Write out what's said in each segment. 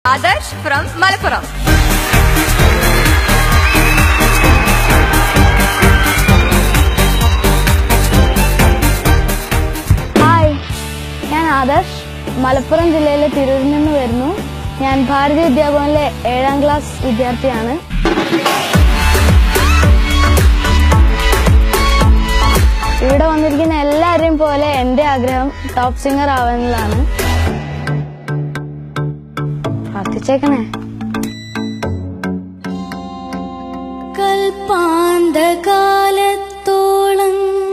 Adarsh from Malappuram hi ഞാൻ ആദർശ് മലപ്പുറം ജില്ലയിലെ തിരൂരിൽ നിന്ന് വരുന്നു ഞാൻ ഭാരതീയ വിദ്യാഭവനിലെ ഏഴാം ക്ലാസ് വിദ്യാർത്ഥിയാണ് ഇവിടെ വന്നിരിക്കുന്ന എല്ലാവരെയും പോലെ എൻ്റെ ആഗ്രഹം ടോപ്പ് സിംഗർ ആവാനുള്ളതാണ് പ്രാർത്ഥിച്ചേക്കണേ കൽപ്പാന്തകാലത്തോളം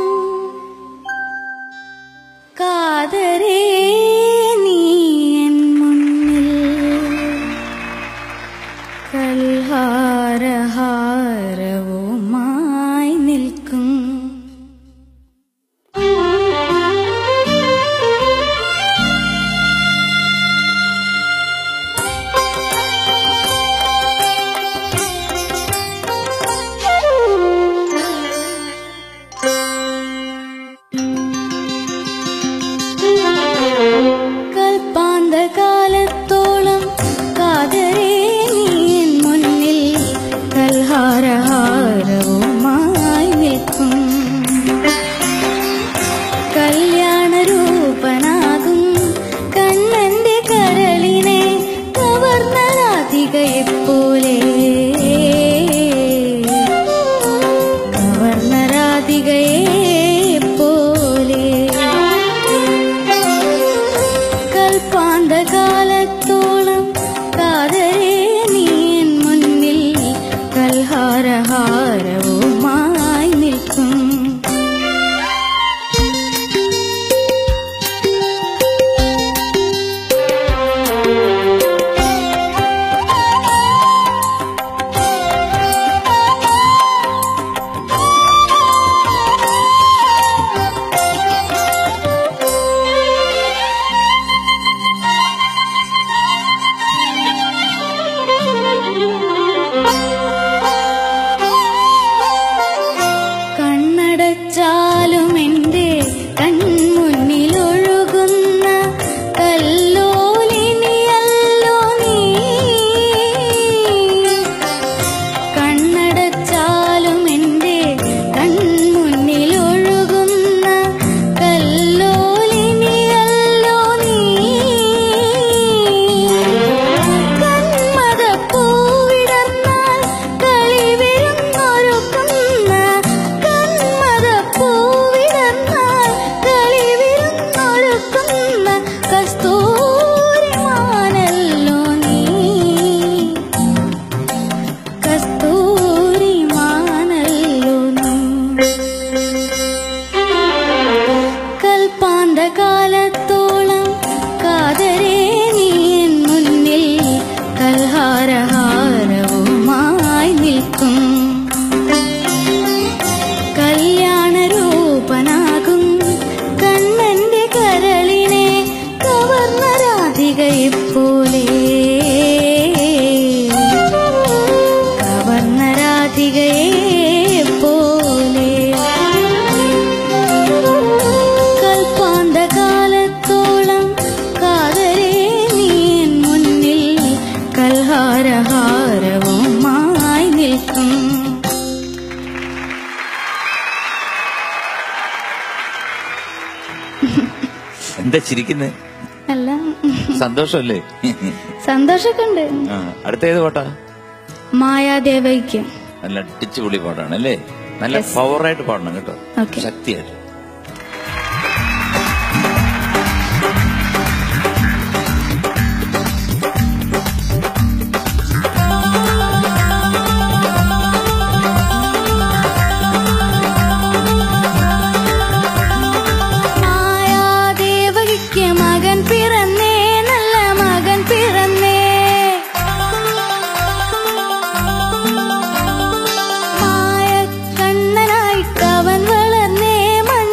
കാതരേ നീ എൻ മുന്നിൽ കൽഹാരഹാരവുമായി നിൽക്കും കൽപ്പാന്തകാലത്തോളം കാതരേ നീ എൻ മുന്നിൽ കൽഹാരഹാരവുമായി നിൽക്കും കല്യാണരൂപനാകും കണ്ണന്റെ കരളിനെ കവർന്ന രാധികയെപ്പോലെ കവർന്ന രാധികയെപ്പോലെ കൽപ്പാന്തകാലത്തോളം കാതരേ നീ എൻ മുന്നിൽ കൽഹാരഹാരവുമായി നിൽക്കും കണ്ണടച്ചാലും എൻ്റെ കൺമുന്നിലൊഴുകുന്ന കല്ലോലിനിയല്ലോ നീ കണ്ണടച്ചാലും എൻ്റെ കൺമുന്നിലൊഴുകുന്ന കല്ലോലിനിയല്ലോ നീ കന്മദപ്പൂവിടർന്നാൽ കളിവിരുന്നൊരുക്കുന്ന കന്മദപ്പൂവിടർന്നാൽ കളിവിരുന്നൊരുക്കുന്ന കസ്തൂരിമാനല്ലോ നീ കസ്തൂരിമാനല്ലോ നീ കൽപ്പാന്തകാലത്തോളം കാതരേ നീ എൻ മുന്നിൽ കൽഹാരഹാരവുമായി നിൽക്കും കല്യാണരൂപനാകും കണ്ണന്റെ കരളിനെ കവർന്ന രാധികയെപ്പോലെ കവർന്ന രാധികയെപ്പോലെ കൽപ്പാന്തകാലത്തോളം കാതരേ നീ എൻ മുന്നിൽ കൽഹാരഹാരവുമായി നിൽക്കും എന്താ ചിരിക്കുന്നേ അല്ല സന്തോഷമല്ലേ സന്തോഷമൊക്കെ ഉണ്ട് ആ, അടുത്ത ഏത് പാട്ടാ മായാദേവയ്ക്ക് നല്ല അടിച്ചുപൊളി പാട്ടാണ് അല്ലേ നല്ല പവറായിട്ട് പാടണം കേട്ടോ Okay. ശക്തിയായിട്ട് മായാദേവകിക്ക് മകൻ പിറന്നേ നല്ല മകൻ പിറന്നേ മായ കണ്ണനായിട്ട് അവൻ വളർന്നേ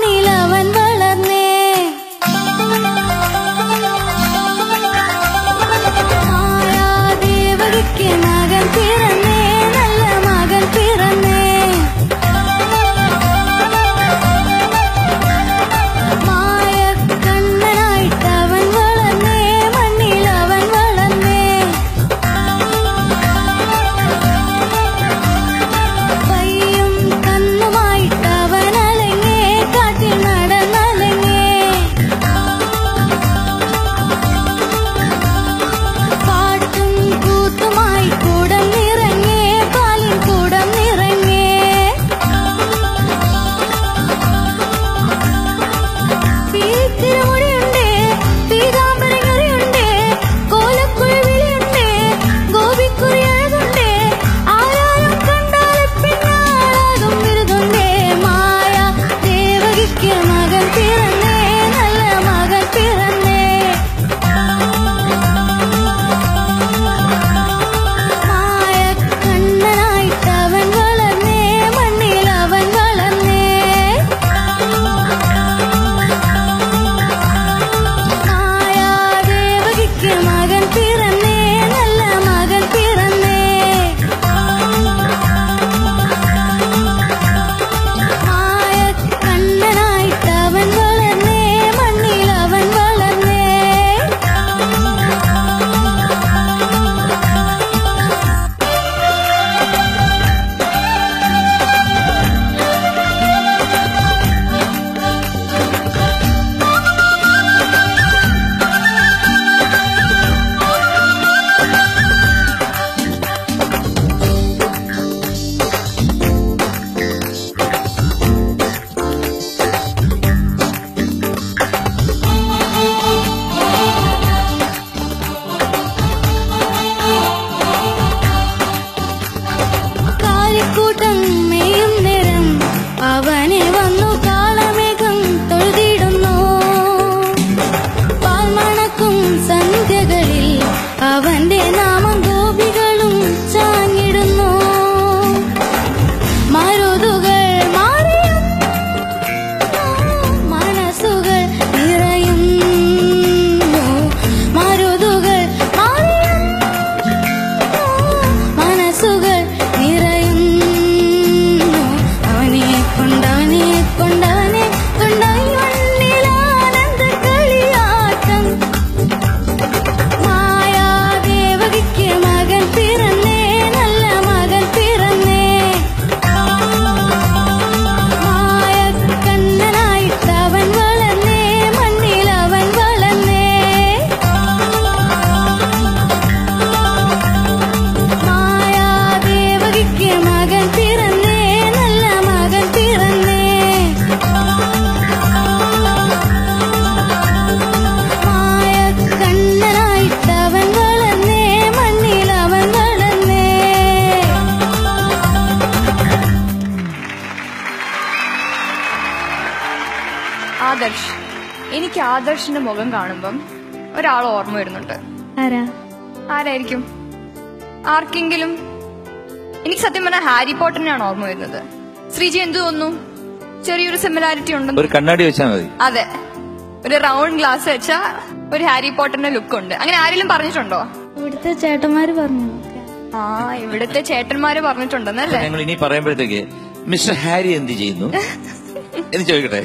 ആദർശ് എനിക്ക് ആദർശിന്റെ മുഖം കാണുമ്പം ഒരാൾ ഓർമ്മ വരുന്നുണ്ട് ആരാ ആരായിരിക്കും ആർക്കെങ്കിലും എനിക്ക് സത്യം പറഞ്ഞാൽ ഹാരി പോട്ടറിനാണ് ഓർമ്മ വരുന്നത് ശ്രീജി എന്ത് തോന്നുന്നു ചെറിയൊരു സിമിലാരിറ്റി ഉണ്ടെന്ന് ഒരു കണ്ണാടി വെച്ചാൽ മതി അതെ ഒരു റൗണ്ട് ഗ്ലാസ് വെച്ച ഒരു ഹാരി പോട്ടറിന്റെ ലുക്ക് ഉണ്ട് അങ്ങനെ ആരെങ്കിലും പറഞ്ഞിട്ടുണ്ടോ ഇവിടുത്തെ ചേട്ടന്മാര് പറഞ്ഞു ആ ഇവിടുത്തെ ചേട്ടന്മാര് പറഞ്ഞിട്ടുണ്ടെന്നല്ലേ ഞങ്ങൾ ഇനി പറയുമ്പോഴത്തേക്ക് മിസ്റ്റർ ഹാരി എന്ത് ചെയ്യുന്നു എന്ന് ചോദിക്കട്ടെ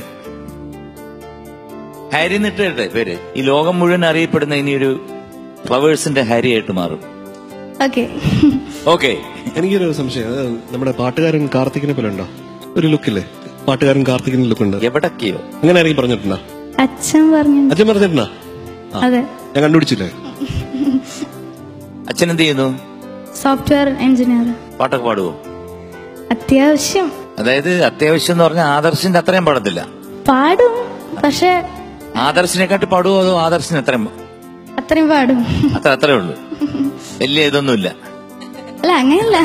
ഹാരി എന്നിട്ട് കേട്ടെ പേര് ഈ ലോകം മുഴുവൻ അറിയപ്പെടുന്ന ഇനി ഒരു ഫ്ലവേഴ്സിന്റെ ഹാരി ആയിട്ട് മാറും ഓക്കെ ഓക്കെ എനിക്കൊരു സംശയം അത് നമ്മുടെ പാട്ടുകാരൻ കാർത്തികിനെ പോലെ ഉണ്ടോ ഒരു ലുക്കില്ലേ പാട്ടുകാരൻ കാർത്തികിന് ലുക്ക് ഉണ്ട് എവിടൊക്കെയോ അങ്ങനെ ആരെങ്കിലും പറഞ്ഞിട്ടുണ്ടോ അച്ഛൻ പറഞ്ഞു അച്ഛൻ പറഞ്ഞിട്ടുണ്ടോ ആ, അതെ ഞാൻ കണ്ടുപിടിച്ചില്ലേ അച്ഛൻ എന്ത് ചെയ്യുന്നു സോഫ്റ്റ്വെയർ എഞ്ചിനീയർ പാട്ടൊക്കെ പാടുവോ അത്യാവശ്യം അതായത് അത്യാവശ്യം എന്ന് പറഞ്ഞാൽ ആദർശിന്റെ അത്രയും പാടത്തില്ല പാടും പക്ഷെ ആദർശിനെക്കാട്ടി പാടുവോ അതോ ആദർശിന് അത്രയും അത്രയും പാടും അത്ര അത്രേ ഉള്ളൂ വലിയ ഇതൊന്നുമില്ല അല്ല അങ്ങനെയല്ല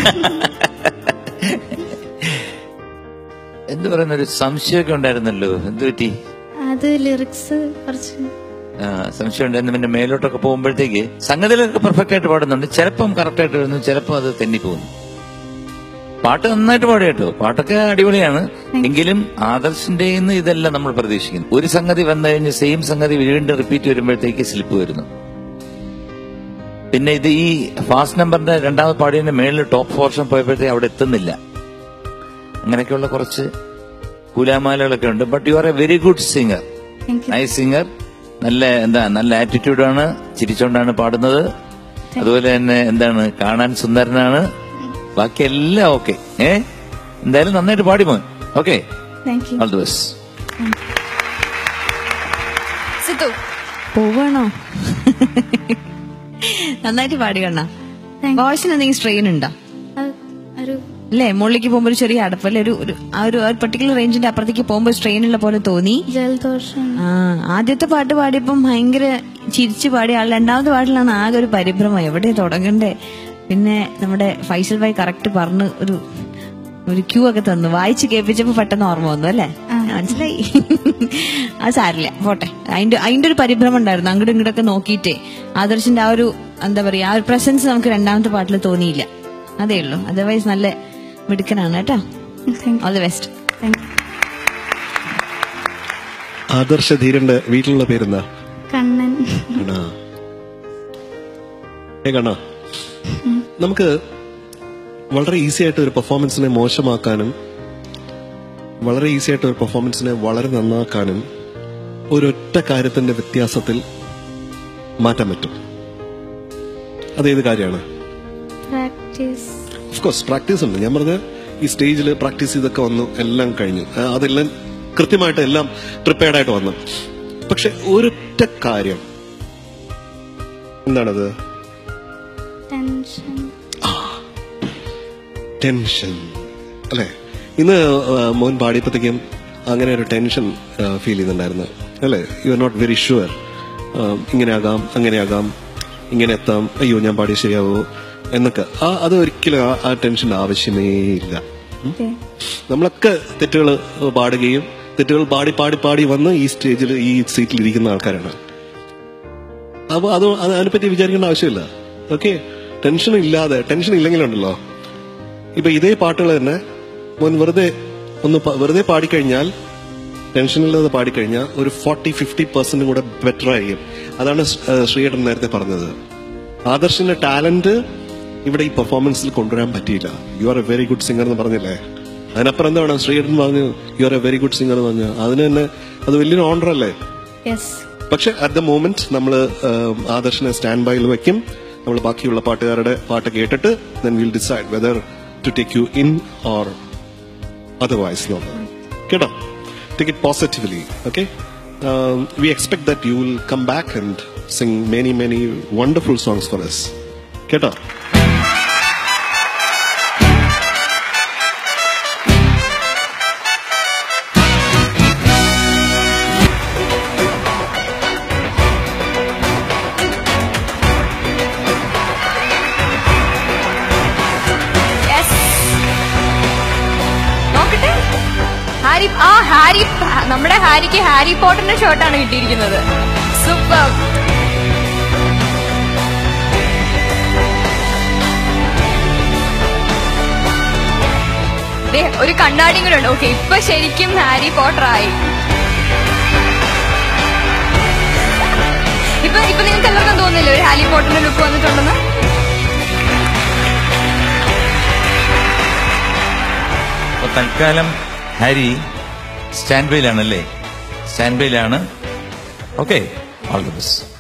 എന്ത് പറയുന്ന ഒരു സംശയമൊക്കെ ഉണ്ടായിരുന്നല്ലോ എന്ത് പറ്റി അത് ലിറിക്സ് കുറച്ച് ആ, സംശയം ഉണ്ടായിരുന്നു പിന്നെ മേലോട്ടൊക്കെ പോകുമ്പോഴത്തേക്ക് സംഗതികളൊക്കെ പെർഫെക്റ്റ് ആയിട്ട് പാടുന്നുണ്ട് ചിലപ്പം കറക്റ്റ് ആയിട്ട് വരുന്നു ചിലപ്പം അത് തെന്നിപ്പോകുന്നു പാട്ട് നന്നായിട്ട് പാടി കേട്ടോ പാട്ടൊക്കെ അടിപൊളിയാണ് എങ്കിലും ആദർശിന്റെ ഇതല്ല നമ്മൾ പ്രതീക്ഷിക്കുന്നത് ഒരു സംഗതി വന്നു കഴിഞ്ഞ് സെയിം സംഗതി വീണ്ടും റിപ്പീറ്റ് വരുമ്പോഴത്തേക്ക് സ്ലിപ്പ് വരുന്നു പിന്നെ ഇത് ഈ ഫാസ്റ്റ് നമ്പറിന്റെ രണ്ടാമത് പാടിയതിന്റെ മേളിൽ ടോപ്പ് പോർഷൻ പോയപ്പോഴത്തേക്ക് അവിടെ എത്തുന്നില്ല അങ്ങനെയൊക്കെയുള്ള കുറച്ച് കൂലാമാലകളൊക്കെ ഉണ്ട് but you are a very good singer Thank you. Nice singer നല്ല എന്താ നല്ല ആറ്റിറ്റ്യൂഡാണ് ചിരിച്ചോണ്ടാണ് പാടുന്നത് അതുപോലെ തന്നെ എന്താണ് കാണാൻ സുന്ദരനാണ് ബാക്കി എല്ലാം ഓക്കെ ഏ എന്തായാലും നന്നായിട്ട് പാടി മോൻ okay thank you all the best Sithu പോവാണോ നന്നായിട്ട് പാടി കണ്ണ Thank you. വോയിസിന് എന്തെങ്കിലും സ്ട്രെയിൻ ഉണ്ടോ ഒരു അല്ലേ മുകളിലേക്ക് പോകുമ്പോൾ ഒരു ചെറിയ അടപ്പല്ലേ ഒരു ഒരു ആ ഒരു പർട്ടിക്കുലർ റേഞ്ചിന്റെ അപ്പുറത്തേക്ക് പോകുമ്പോൾ സ്ട്രെയിൻ ഉള്ള പോലെ തോന്നി ജലദോഷം ആ ആദ്യത്തെ പാട്ട് പാടിയപ്പം ഭയങ്കര ചിരിച്ചു പാടിയ ആൾ രണ്ടാമത്തെ പാട്ടിലാണ് ആകെ ഒരു പരിഭ്രമം എവിടെ തുടങ്ങണ്ടേ പിന്നെ നമ്മുടെ ഫൈസൽ ഭായി കറക്റ്റ് പറഞ്ഞ് ഒരു ഒരു ക്യൂ ഒക്കെ തന്നു വായിച്ച് കേൾപ്പിച്ചപ്പോ പെട്ടെന്ന് ഓർമ്മ വന്നു അല്ലേ മനസ്സിലായി അത് സാരില്ല പോട്ടെ അതിന്റെ അതിന്റെ ഒരു പരിഭ്രമം ഉണ്ടായിരുന്നു അങ്ങോട്ടും ഇങ്ങോട്ടൊക്കെ നോക്കിയിട്ടേ ആദർശിന്റെ ആ ഒരു എന്താ പറയാ ആ ഒരു പ്രസൻസ് നമുക്ക് രണ്ടാമത്തെ പാട്ടിൽ തോന്നിയില്ല അതേ ഉള്ളൂ അതർവൈസ് നല്ല മിടുക്കനാണ് കേട്ടോ thank all the best thank you Adarsh ധീരന്റെ വീട്ടിലുള്ള പേരെന്താ കണ്ണൻ കണ്ണാ ഏ കണ്ണാ നമുക്ക് വളരെ ഈസി ആയിട്ട് ഒരു പെർഫോമൻസിനെ മോശമാക്കാനും വളരെ ഈസി ആയിട്ട് ഒരു പെർഫോമൻസിനെ വളരെ നന്നാക്കാനും ഒരൊറ്റ കാര്യത്തിന്റെ വ്യത്യാസത്തിൽ മാറ്റാൻ പറ്റും അതേത് കാര്യമാണ് പ്രാക്ടീസ് ഓഫ് കോഴ്സ് പ്രാക്ടീസ് ഉണ്ട് ഞാൻ പറഞ്ഞ ഈ സ്റ്റേജിൽ പ്രാക്ടീസ് ചെയ്തൊക്കെ വന്നു എല്ലാം കഴിഞ്ഞു ആ, അതെല്ലാം കൃത്യമായിട്ട് എല്ലാം പ്രിപ്പയർഡ് ആയിട്ട് വന്നു പക്ഷെ ഒരൊറ്റ കാര്യം എന്താണത് ടെൻഷൻ ടെൻഷൻ അല്ലെ ഇന്ന് ആ, മോൻ പാടിയപ്പോഴത്തേക്കും അങ്ങനെ ഒരു ടെൻഷൻ ഫീൽ ചെയ്യുന്നുണ്ടായിരുന്നു അല്ലെ you are not very sure ഇങ്ങനെയാകാം അങ്ങനെയാകാം ഇങ്ങനെ എത്താം അയ്യോ ഞാൻ പാടിയ ശരിയാവോ എന്നൊക്കെ ആ അത് ഒരിക്കലും ആ- ആ ടെൻഷൻ ആവശ്യമേ ഇല്ല ഉം? നമ്മളൊക്കെ തെറ്റുകൾ പാടുകയും തെറ്റുകൾ പാടി പാടി പാടി വന്ന് ഈ സ്റ്റേജിൽ ഈ സീറ്റിൽ ഇരിക്കുന്ന ആൾക്കാരാണ് അപ്പൊ അത് അത് അതിനെപ്പറ്റി വിചാരിക്കേണ്ട ആവശ്യമില്ല ഓക്കെ ടെൻഷൻ ഇല്ലാതെ ടെൻഷൻ ഇല്ലെങ്കിലുണ്ടല്ലോ ഇപ്പൊ ഇതേ പാട്ടുകൾ തന്നെ മോൻ വെറുതെ ഒന്ന് പ- വെറുതെ പാടിക്കഴിഞ്ഞാൽ ടെൻഷനില്ലാതെ പാടിക്കഴിഞ്ഞാൽ ഒരു ഫോർട്ടി ഫിഫ്റ്റി പെർസെന്റ് കൂടെ ബെറ്റർ ആയിരിക്കും അതാണ് സ്- ഏഹ് ശ്രീയേട്ടൻ നേരത്തെ പറഞ്ഞത് ആദർശിന്റെ ടാലന്റ് ഇവിടെ ഈ പെർഫോമൻസിൽ കൊണ്ടുവരാൻ പറ്റിയില്ല you are a very good singer എന്ന് പറഞ്ഞില്ലേ അതിനപ്പുറം എന്താ വേണം ശ്രീയേട്ടൻ പറഞ്ഞു you are a very good singer എന്ന് പറഞ്ഞു അതിന് തന്നെ അത് വലിയൊരു ഓണർ അല്ലേ യെസ് പക്ഷെ അറ്റ് ദ മോമെന്റ് നമ്മൾ ആദർശിനെ സ്റ്റാൻഡ് ബൈയിൽ വെക്കും നമ്മൾ ബാക്കിയുള്ള പാട്ടുകാരുടെ പാട്ട് കേട്ടിട്ട് then will decide whether to take you in or otherwise not കേട്ടോ take it positively okay we expect that you will come back and sing many many wonderful songs for us കേട്ടോ Yes. നോക്കട്ടെ Harry ആ Harry ഹാ- നമ്മുടെ ഹാരിക്ക് Harry പോട്ടറിന്റെ ഷർട്ടാണ് കിട്ടിയിരിക്കുന്നത് super ദേ, ഒരു കണ്ണാടിയും കൂടെ ഉണ്ട് ഓക്കെ ഇപ്പൊ ശരിക്കും ഹാരി പോട്ടർ ആയി ഇപ്പൊ ഇപ്പൊ നിങ്ങൾക്ക് എല്ലാവർക്കും തോന്നില്ല ഒരു ഹാരി പോട്ടറിന്റെ ലുക്ക് വന്നിട്ടുണ്ടെന്ന് അപ്പൊ തൽക്കാലം ഹാരി സ്റ്റാൻഡ് ബൈയിലാണല്ലേ സ്റ്റാൻഡ് ബൈയിലാണ് ഓക്കെ ഓൾ ദി ബെസ്റ്റ്